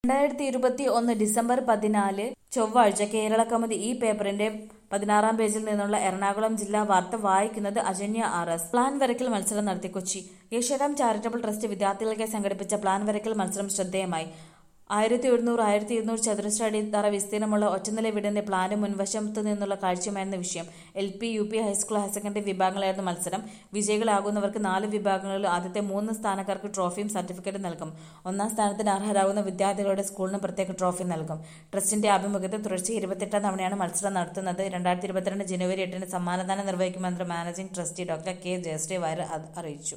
രണ്ടായിരത്തി ഇരുപത്തി ഒന്ന് ഡിസംബർ പതിനാല് ചൊവ്വാഴ്ച കേരള കൗമുദി ഈ പേപ്പറിന്റെ പതിനാറാം പേജിൽ നിന്നുള്ള എറണാകുളം ജില്ലാ വാർത്ത വായിക്കുന്നത് അജന്യ ആർ എസ് പ്ലാൻ വരയ്ക്കൽ മത്സരം നടത്തി കൊച്ചി യേശോറാം ചാരിറ്റബിൾ ട്രസ്റ്റ് വിദ്യാർത്ഥികൾക്കായി സംഘടിപ്പിച്ച പ്ലാൻ വരയ്ക്കൽ മത്സരം ശ്രദ്ധേയമായി ആയിരത്തി ഒരുന്നൂറ് ആയിരത്തി ഇരുന്നൂറ് ചതുരശ്ര അടി തറ വിസ്തീർണമുള്ള ഒറ്റനില വീടിന്റെ പ്ലാന് മുൻവശത്തു നിന്നുള്ള കാഴ്ചയുമായിരുന്ന വിഷയം L P U P high school higher secondary വിഭാഗങ്ങളായിരുന്നു മത്സരം വിജയികളാകുന്നവർക്ക് നാല് വിഭാഗങ്ങളിൽ ആദ്യത്തെ മൂന്ന് സ്ഥാനക്കാർക്ക് ട്രോഫിയും സർട്ടിഫിക്കറ്റും നൽകും ഒന്നാം സ്ഥാനത്തിന് അർഹരാകുന്ന വിദ്യാർത്ഥികളുടെ സ്കൂളിന് പ്രത്യേക ട്രോഫി നൽകും ട്രസ്റ്റിന്റെ ആഭിമുഖ്യത്തിൽ തുടർച്ച ഇരുപത്തെട്ടാം തവണയാണ് മത്സരം നടത്തുന്നത് രണ്ടായിരത്തി ഇരുപത്തിരണ്ട് ജനുവരി എട്ടിന് സമ്മാനദാനം നിർവഹിക്കുമെന്ന് managing trustee doctor K Jayasree Warrier അറിയിച്ചു